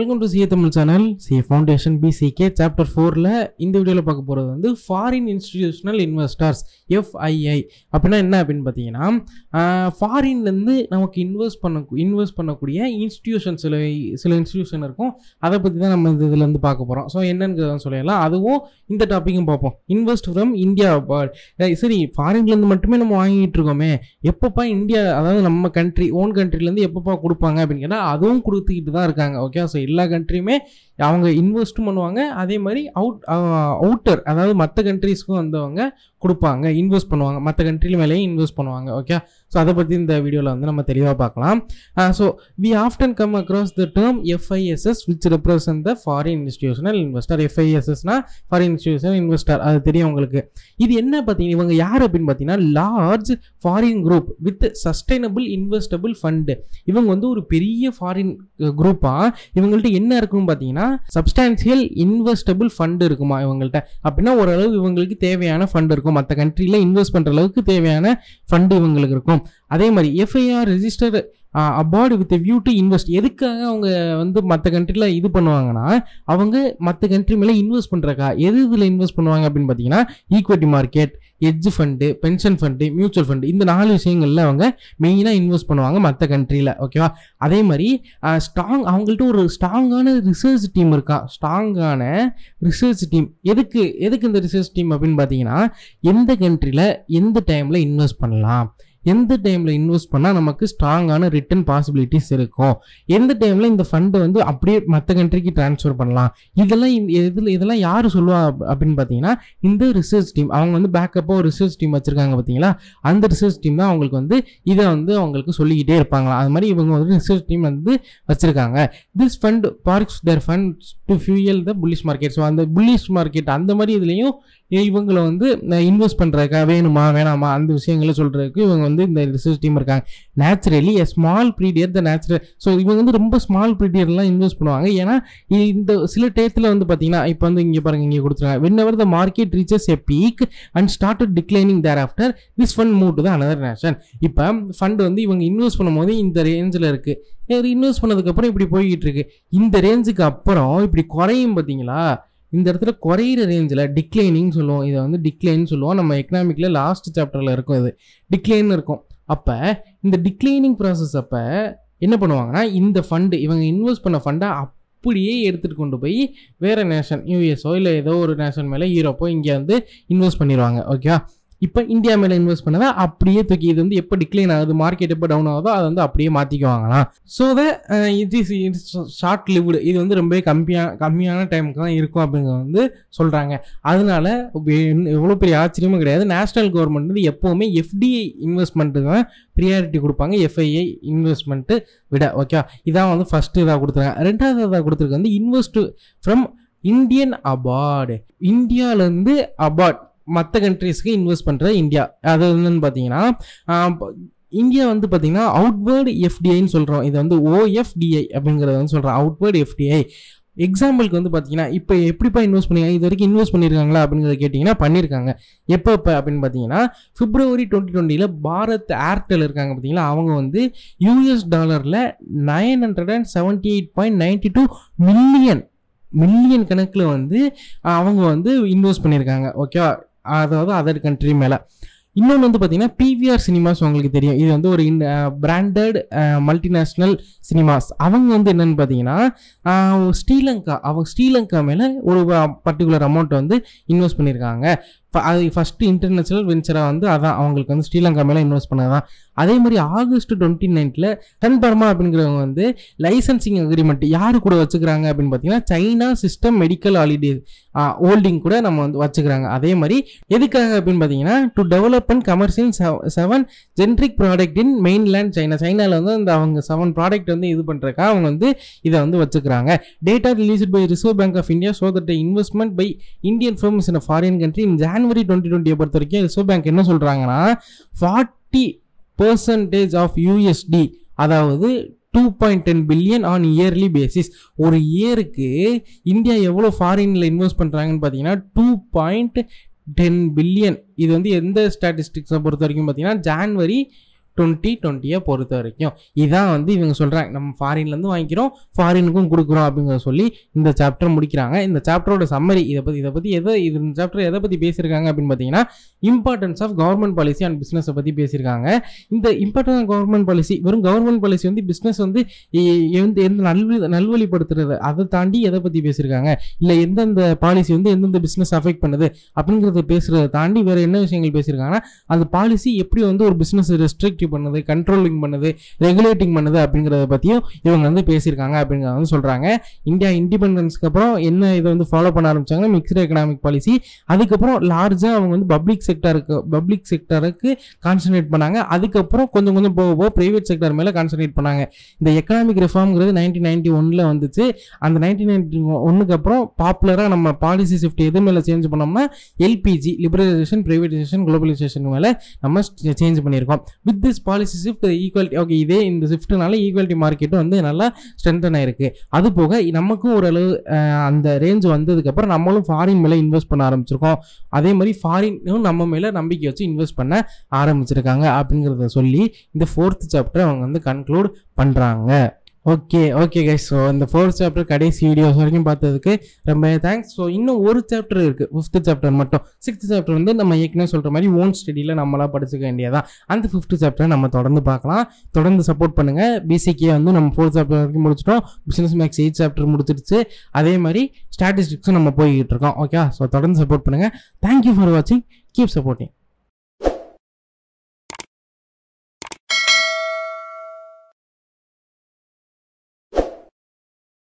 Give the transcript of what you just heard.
welcome to CA Tamil channel CA foundation BCK chapter ஃபோரில் இந்த வீடியோவில் பார்க்க போகிறது வந்து ஃபாரின் இன்ஸ்டிடியூஷனல் இன்வெஸ்டர்ஸ் எஃப்ஐஐ அப்படின்னா என்ன அப்படின்னு பார்த்தீங்கன்னா ஃபாரின்லேருந்து நமக்கு இன்வெஸ்ட் பண்ண இன்வெஸ்ட் பண்ணக்கூடிய இன்ஸ்டிடியூஷன் சில சில இன்ஸ்டிடியூஷன் இருக்கும் அதை பற்றி தான் நம்ம இந்த இதில் வந்து பார்க்க போகிறோம் ஸோ என்னன்னு சொல்லிடலாம் அதுவும் இந்த டாப்பிக்கும் பார்ப்போம் இன்வெஸ்ட் ஃப்ரம் இந்தியா சரி ஃபாரின்லேருந்து மட்டுமே நம்ம வாங்கிட்டு இருக்கோமே எப்பப்பா இந்தியா அதாவது நம்ம கண்ட்ரி ஓன் கண்ட்ரிலேருந்து எப்பப்பா கொடுப்பாங்க அப்படின்னு கேட்டால் அதுவும் கொடுத்துக்கிட்டு தான் இருக்காங்க ஓகே ஸோ எல்லா கண்ட்ரியுமே அவங்க இன்வெஸ்ட்டும் பண்ணுவாங்க அதே மாதிரி அவுட் அவுட்டர் அதாவது மற்ற கண்ட்ரீஸ்க்கும் வந்தவங்க கொடுப்பாங்க இன்வெஸ்ட் பண்ணுவாங்க மற்ற கண்ட்ரில மேலேயும் இன்வெஸ்ட் பண்ணுவாங்க ஓகே ஸோ அதை பற்றி இந்த வீடியோவில் வந்து நம்ம தெளிவாக பார்க்கலாம் so we often come across the term FIIs which represent the foreign institutional investor எஃப்ஐஎஸ்எஸ்னா ஃபாரின் இன்ஸ்டியூஷனல் இன்வெஸ்டர் அது தெரியும் உங்களுக்கு இது என்ன பார்த்தீங்கன்னா இவங்க யார் அப்படின்னு பார்த்தீங்கன்னா large foreign group with sustainable investable fund இவங்க வந்து ஒரு பெரிய ஃபாரின் குரூப்பாக இவங்கள்ட்ட என்ன இருக்குன்னு பார்த்தீங்கன்னா சப்ஸ்டான்சியல் இன்வெஸ்டபிள் ஃபண்டு இருக்குமா இவங்கள்ட்ட அப்படின்னா ஓரளவு இவங்களுக்கு தேவையான ஃபண்ட் இருக்கும் மற்ற கண்ட்ரியில் இன்வெஸ்ட் பண்ணுற அளவுக்கு தேவையான ஃபண்டு இவங்களுக்கு இருக்கும் அதே மாதிரி FIR register abroad with view to invest எதுக்காக அவங்க வந்து மற்ற கண்ட்ரியில் இது பண்ணுவாங்கன்னா அவங்க மற்ற கண்ட்ரி மேலே இன்வெஸ்ட் பண்ணுறக்கா எது இதில் இன்வெஸ்ட் பண்ணுவாங்க அப்படின்னு பார்த்தீங்கன்னா equity market hedge fund pension fund mutual fund இந்த நாலு விஷயங்களில் அவங்க மெயினாக இன்வெஸ்ட் பண்ணுவாங்க மற்ற கண்ட்ரியில் ஓகேவா அதே மாதிரி ஸ்ட்ராங் அவங்கள்ட்ட ஒரு ஸ்ட்ராங்கான ரிசர்ச் டீம் இருக்கா ஸ்ட்ராங்கான ரிசர்ச் டீம் எதுக்கு எதுக்கு இந்த ரிசர்ச் டீம் அப்படின்னு பார்த்தீங்கன்னா எந்த கண்ட்ரியில் எந்த டைமில் இன்வெஸ்ட் பண்ணலாம் எந்த டைமில் இன்வெஸ்ட் பண்ணால் நமக்கு ஸ்ட்ராங்கான ரிட்டர்ன் பாசிபிலிட்டிஸ் இருக்கும் எந்த டைமில் இந்த ஃபண்டை வந்து அப்படியே மற்ற கண்ட்ரிக்கு ட்ரான்ஸ்ஃபர் பண்ணலாம் இதெல்லாம் இந்த இதில் இதெல்லாம் யார் சொல்லுவா அப்படின்னு பார்த்தீங்கன்னா இந்த ரிசர்ச் டீம் அவங்க வந்து பேக்கப்பாக ஒரு ரிசர்ச் டீம் வச்சுருக்காங்க பார்த்தீங்களா அந்த ரிசர்ச் டீம் தான் அவங்களுக்கு வந்து இதை வந்து அவங்களுக்கு சொல்லிக்கிட்டே இருப்பாங்களா அது மாதிரி இவங்க வந்து ரிசர்ச் டீம் வந்து வச்சுருக்காங்க this fund parks their fund to fuel the bullish market so அந்த புல்லிஷ் மார்க்கெட் அந்த மாதிரி இதுலேயும் இவங்களை வந்து இன்வெஸ்ட் பண்ணுறதுக்கா வேணுமா வேணாமா அந்த விஷயங்களை சொல்கிறதுக்கு இவங்க வந்து இந்த ரிசர்ச் டீம் இருக்காங்க naturally a small predator the natural so இவங்க வந்து ரொம்ப ஸ்மால் ப்ரீடியர்லாம் இன்வெஸ்ட் பண்ணுவாங்க ஏன்னா இந்த சில டயத்தில் வந்து பார்த்தீங்கன்னா இப்போ வந்து இங்கே பாருங்க இங்கே கொடுத்துருக்காங்க whenever the market reaches a peak and started declining thereafter this fund move to the another nation இப்போ ஃபண்ட் வந்து இவங்க இன்வெஸ்ட் பண்ணும்போது இந்த ரேஞ்சில் இருக்குது இன்வெஸ்ட் பண்ணதுக்கப்புறம் இப்படி போய்கிட்டு இருக்கு இந்த ரேஞ்சுக்கு அப்புறம் இப்படி குறையும் பார்த்தீங்களா இந்த இடத்துல குறையிற ரேஞ்சில் டிக்ளைனிங் சொல்லுவோம் இதை வந்து டிக்ளைன் சொல்லுவோம் நம்ம எக்கனாமிக்கில் லாஸ்ட் சாப்டரில் இருக்கும் இது டிக்ளைன் இருக்கும் அப்போ இந்த டிக்ளைனிங் ப்ராசஸ் அப்போ என்ன பண்ணுவாங்கன்னா இந்த ஃபண்டு இவங்க இன்வெஸ்ட் பண்ண ஃபண்டை அப்படியே எடுத்துகிட்டு கொண்டு போய் வேறு நேஷன் யூஎஸ்ஓ இல்லை ஏதோ ஒரு நேஷன் மேலே யூரோப்போ இங்கே வந்து இன்வெஸ்ட் பண்ணிடுவாங்க ஓகேவா இப்போ இந்தியா மேலே இன்வெஸ்ட் பண்ணதை அப்படியே தூக்கி இது வந்து எப்போ டிக்ளைன் ஆகுது மார்க்கெட் எப்போ டவுன் ஆகுதோ அதை வந்து அப்படியே மாற்றிக்குவாங்களாம் so the it is short lived இது வந்து ரொம்ப கம்மியாக கம்மியான டைமுக்கு தான் இருக்கும் அப்படிங்கிறத வந்து சொல்கிறாங்க அதனால எவ்வளோ பெரிய ஆச்சரியமும் கிடையாது நேஷனல் கவர்மெண்ட் வந்து எப்போவுமே எஃப்டிஐ இன்வெஸ்ட்மெண்ட்டு தான் ப்ரியாரிட்டி கொடுப்பாங்க எஃப்ஐஐ இன்வெஸ்ட்மெண்ட்டு விட ஓகே இதான் வந்து ஃபஸ்ட்டு இதாக கொடுத்துருக்காங்க ரெண்டாவது இதாக கொடுத்துருக்கு வந்து இன்வெஸ்ட் ஃப்ரம் இந்தியன் அபார்டு இந்தியாவிலேருந்து அபார்ட் மற்ற கண்ட்ரீஸ்க்கு இன்வெஸ்ட் பண்ணுற இந்தியா அது என்னன்னு பார்த்தீங்கன்னா இந்தியா வந்து பார்த்தீங்கன்னா அவுட்வேர்டு எஃப்டிஐன்னு சொல்கிறோம் இது வந்து ஓஎஃப்டிஐ அப்படிங்கிறத வந்து சொல்கிறோம் அவுட்வேர்டு எஃப்டிஐ எக்ஸாம்பிளுக்கு வந்து பார்த்தீங்கன்னா இப்போ எப்படிப்பா இன்வெஸ்ட் பண்ணி இது வரைக்கும் இன்வெஸ்ட் பண்ணியிருக்காங்களா அப்படிங்கிறத கேட்டிங்கன்னா பண்ணியிருக்காங்க எப்போ இப்போ அப்படின்னு பார்த்தீங்கன்னா பிப்ரவரி டுவெண்ட்டி டுவெண்ட்டியில் பாரத் ஏர்டெல் இருக்காங்க பார்த்தீங்களா அவங்க வந்து யூஎஸ் டாலரில் nine hundred and seventy eight point ninety two million million கணக்கில் வந்து அவங்க வந்து இன்வெஸ்ட் பண்ணியிருக்காங்க ஓகேவா அதாவது அதர் கண்ட்ரி மேலே இன்னொன்று வந்து பார்த்தீங்கன்னா பிவிஆர் சினிமாஸ் உங்களுக்கு தெரியும் இது வந்து ஒரு இன் பிராண்டட் மல்டிநேஷ்னல் சினிமாஸ் அவங்க வந்து என்னென்னு பார்த்தீங்கன்னா ஸ்ரீலங்கா அவங்க ஸ்ரீலங்கா மேலே ஒரு பர்டிகுலர் அமௌண்ட் வந்து இன்வெஸ்ட் பண்ணியிருக்காங்க அது ஃபஸ்ட்டு இன்டர்நேஷ்னல் வெஞ்சராக வந்து அதான் அவங்களுக்கு வந்து ஸ்ரீலங்கா மேலே இன்வெஸ்ட் பண்ணதான் அதே மாதிரி ஆகஸ்ட் டுவெண்ட்டி நைன்த்தில் டன் பர்மா அப்படிங்கிறவங்க வந்து லைசன்சிங் அக்ரிமெண்ட் யார் கூட வச்சுக்கிறாங்க அப்படின்னு பார்த்தீங்கன்னா China system medical holiday holding கூட நம்ம வந்து வச்சுக்கிறாங்க அதே மாதிரி எதுக்காக அப்படின்னு பார்த்தீங்கன்னா to develop and commercial seven generic product in mainland China சைனாவில் வந்து அந்த அவங்க செவன் ப்ராடக்ட் வந்து இது பண்ணுறக்கா அவங்க வந்து இதை வந்து வச்சுக்கிறாங்க data released by Reserve Bank of India so that investment by Indian firms in foreign country in January twenty டுவெண்ட்டியை பொறுத்த வரைக்கும் ரிசர்வ் பேங்க் என்ன சொல்கிறாங்கன்னா ஃபார்ட்டி பர்சன்டேஜ் ஆஃப் யூஎஸ்டி அதாவது two point ten billion on yearly basis ஒரு இயருக்கு India எவ்வளோ ஃபாரினில் இன்வெஸ்ட் பண்ணுறாங்கன்னு பார்த்தீங்கன்னா டூ பாயிண்ட் டென் பில்லியன் இது வந்து எந்த ஸ்டாட்டிஸ்டிக்ஸை பொறுத்த வரைக்கும் பார்த்தீங்கன்னா ஜான்வரி டுவெண்ட்டி டுவெண்ட்டியை பொறுத்த வரைக்கும் இதான் வந்து இவங்க சொல்கிறாங்க நம்ம ஃபாரின்லேருந்து வாங்கிக்கிறோம் ஃபாரினுக்கும் கொடுக்குறோம் அப்படிங்கிறத சொல்லி இந்த சாப்டர் முடிக்கிறாங்க இந்த சாப்டரோட சம்மரி இதை பற்றி இதை பற்றி எதை இது இந்த சாப்டர் எதை பற்றி பேசியிருக்காங்க அப்படின்னு பார்த்தீங்கன்னா importance of government policy and பிஸ்னஸை பற்றி பேசியிருக்காங்க இந்த இம்பார்ட்டன்ஸ் ஆஃப் கவர்மெண்ட் பாலிசி வெறும் கவர்மெண்ட் பாலிசி வந்து பிஸ்னஸ் வந்து எ- எந்த எந்த நல்வழி நல்வழிப்படுத்துறது அதை தாண்டி எதை பற்றி பேசியிருக்காங்க இல்லை எந்தெந்த பாலிசி வந்து எந்தெந்த பிஸ்னஸ் அஃபெக்ட் பண்ணுது அப்படிங்கிறத பேசுகிறத தாண்டி வேறு என்ன விஷயங்கள் பேசியிருக்காங்கன்னா அந்த பாலிசி எப்படி வந்து ஒரு பிஸ்னஸ் ரெஸ்ட்ரிக்டிவ் பண்ணுது கண்ட்ரோலிங் பண்ணுது ரெகுலேட்டிங் பண்ணுது அப்படிங்கிறத பற்றியும் இவங்க வந்து பேசியிருக்காங்க அப்படிங்கிறத வந்து சொல்கிறாங்க இந்தியா இண்டிபெண்டன்ஸ்க்கு அப்புறம் என்ன இதை வந்து ஃபாலோ பண்ண ஆரம்பிச்சாங்கன்னா மிக்சடு எக்கனாமிக் பாலிசி அதுக்கப்புறம் லார்ஜாக அவங்க வந்து பப்ளிக் செக்டருக்கு பப்ளிக் செக்டருக்கு கான்சன்ட்ரேட் பண்ணாங்க அதுக்கப்புறம் கொஞ்சம் கொஞ்சம் போக போக ப்ரைவேட் செக்டர் மேலே கான்சன்ட்ரேட் பண்ணாங்க இந்த எக்கனாமிக் ரிஃபார்ம்ங்கிறது நைன்டீன் நைன்டி ஒனில் வந்துச்சு அந்த நைன்டீன் நைன்டி ஒன்றுக்கு அப்புறம் பாப்புலராக நம்ம பாலிசி ஷிஃப்ட் எது மேலே சேஞ்ச் பண்ணோம்னா எல்பிஜி லிபரலைசேஷன் ப்ரைவேடைசேஷன் குளோபலைசேஷன் மேலே நம்ம சேஞ்ச் பண்ணியிருக்கோம் with this policy shift equality okay இதே இந்த ஷிஃப்ட்னால ஈக்குவாலிட்டி மார்க்கெட்டும் வந்து நல்லா ஸ்ட்ரென்தன் ஆயிருக்கு அது போக நமக்கும் ஓரளவு அஹ், அந்த ரேஞ்ச் வந்ததுக்கப்புறம் நம்மளும் ஃபாரின் மேலே இன்வெஸ்ட் பண்ண ஆரம்பிச்சிருக்கோம் அதே மாதிரி ஃபாரினும் நம்ம மேலே நம்பிக்கை வச்சு இன்வெஸ்ட் பண்ண ஆரம்பிச்சிருக்காங்க அப்படிங்கிறத சொல்லி இந்த ஃபோர்த் சாப்டர் அவங்க வந்து கன்க்ளூட் பண்ணுறாங்க ஓகே ஓகே கைஸ் ஸோ இந்த ஃபோர்த் சாப்டர் கடைசி வீடியோஸ் வரைக்கும் பார்த்ததுக்கு ரொம்ப தேங்க்ஸ் ஸோ இன்னும் ஒரு சாப்டர் இருக்குது ஃபிஃப்த் சாப்டர் மட்டும் சிக்ஸ்த் சாப்டர் வந்து நம்ம ஏற்கனவே சொல்கிற மாதிரி ஓன் ஸ்டடியில் நம்மளாம் படிச்சுக்க வேண்டியதான் அந்த ஃபிஃப்த் சாப்டரை நம்ம தொடர்ந்து பார்க்கலாம் தொடர்ந்து சப்போர்ட் பண்ணுங்கள் பிசிகே வந்து நம்ம ஃபோர்த் சாப்டர் வரைக்கும் முடிச்சிட்டோம் பிஸ்னஸ் மேக்ஸ் எயிட் சாப்டர் முடிச்சிடுச்சு அதே மாதிரி ஸ்டாட்டிஸ்டிக்ஸும் நம்ம போய்கிட்டு இருக்கோம் ஓகே ஸோ தொடர்ந்து சப்போர்ட் பண்ணுங்கள் தேங்க்யூ ஃபார் வாட்சிங் கீப் சப்போர்ட்டிங்